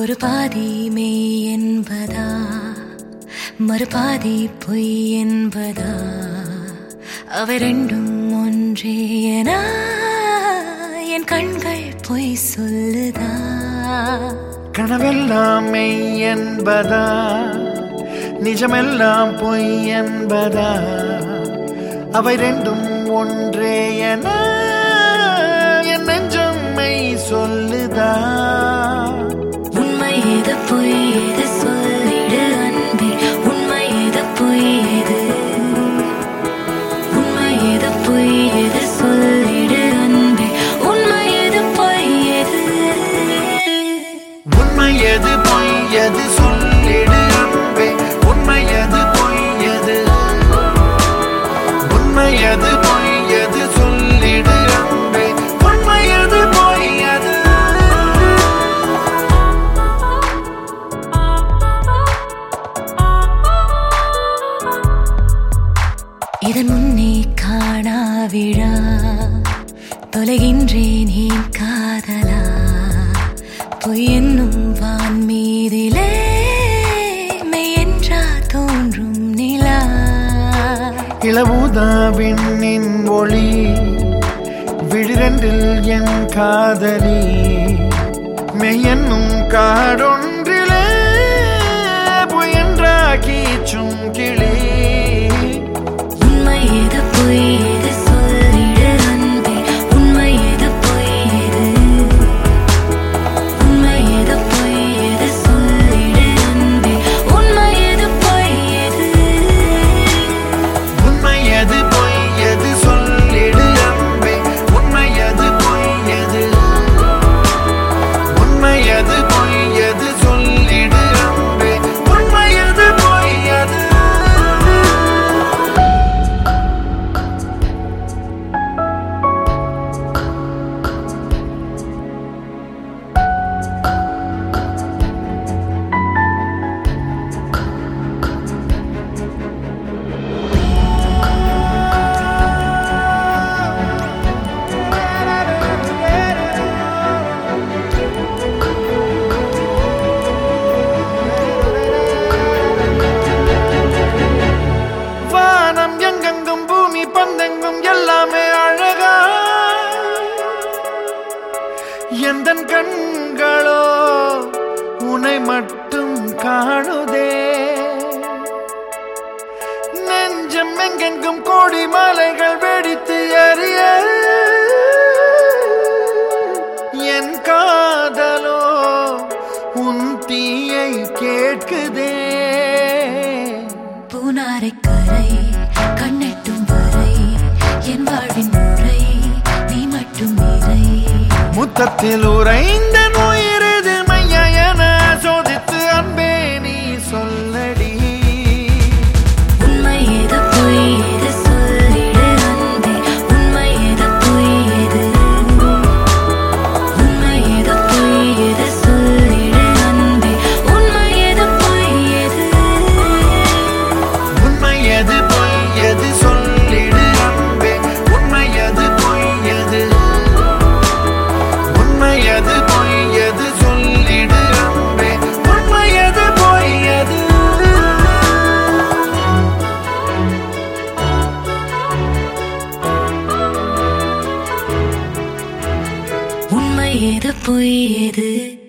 ஒரு பாதி மெய் என்பதா மறுபாதி பொய் என்பதா அவை ரெண்டும் ஒன்றே என என் கண்கள் பொய் சொல்லுதா கனவெல்லாம் மெய் என்பதா நிஜமெல்லாம் பொய் என்பதா அவை ரெண்டும் ஒன்றே என என் நெஞ்சம் மெய் சொல்லுதா உண்மை எது பொய் எது சொல்லிடு அன்பே உண்மை எது பொய் எது உண்மை எது பொய் எது சொல்லிடு அன்பே உண்மை எது பொய் எது உண்மை எது பொய் எது சொல்லிடு அன்பே உண்மை எது பொய் எது உண்மை எது பொய் எது சொல்லிடு அன்பே உண்மை எது பொய் எது இதன் முன்னே காணாவிழா தொலைகின்றேன் ஏன் காதலா பொய் என்னும் வான் மீதிலே மெய் என்றா தோன்றும் நிலா இளவுதாவின் ஒளி விழிரண்டில் என் காதலி மெய்யென்னும் காடொன்றிலே புயன்றா கீச்சும் கிளி உண்மை எது பொய் எது சொல்லிடு அன்பே உண்மை எது பொய் எது உண்மை எது பொய் எது சொல்லிடு அன்பே உண்மை எது பொய் எது உண்மை எது பொய் எது சொல்லிடு அன்பே உண்மை எது பொய் எது உண்மை எது பொய் எது சொல்லிடு அன்பே உண்மை எது பொய் எது வானம் எங்கெங்கும் பூமி பந்தெங்கும் எல்லாமே அழகா எந்த கண்களோ உன்னை மட்டும் காணுதே நெஞ்சம் எங்கெங்கும் கோடி மலைகள் வெடித்து எறிய என் காதலோ உன் தீயை கேட்குதே பூனாரை கரை கண்ணெட்டும் வரை என் வாழ்வின் முறை நீ மட்டும் நிறை முத்தத்தில் உறைந்த நோயிரது மையா என சோதித்து அன்பே நீ சொல்லடி உண்மை எது பொய் எது சொல்லிடு அன்பே உண்மை எது பொய் எது உண்மை எது பொய் எது சொல்லிடு அன்பே உண்மை எது பொய் எது உண்மை எது பொய் எது சொல்லிடு அன்பே உண்மை எது பொய் எது உண்மை எது பொய் எது சொல்லிடு அன்பே உண்மை எது பொய் எது உண்மை எது பொய் எது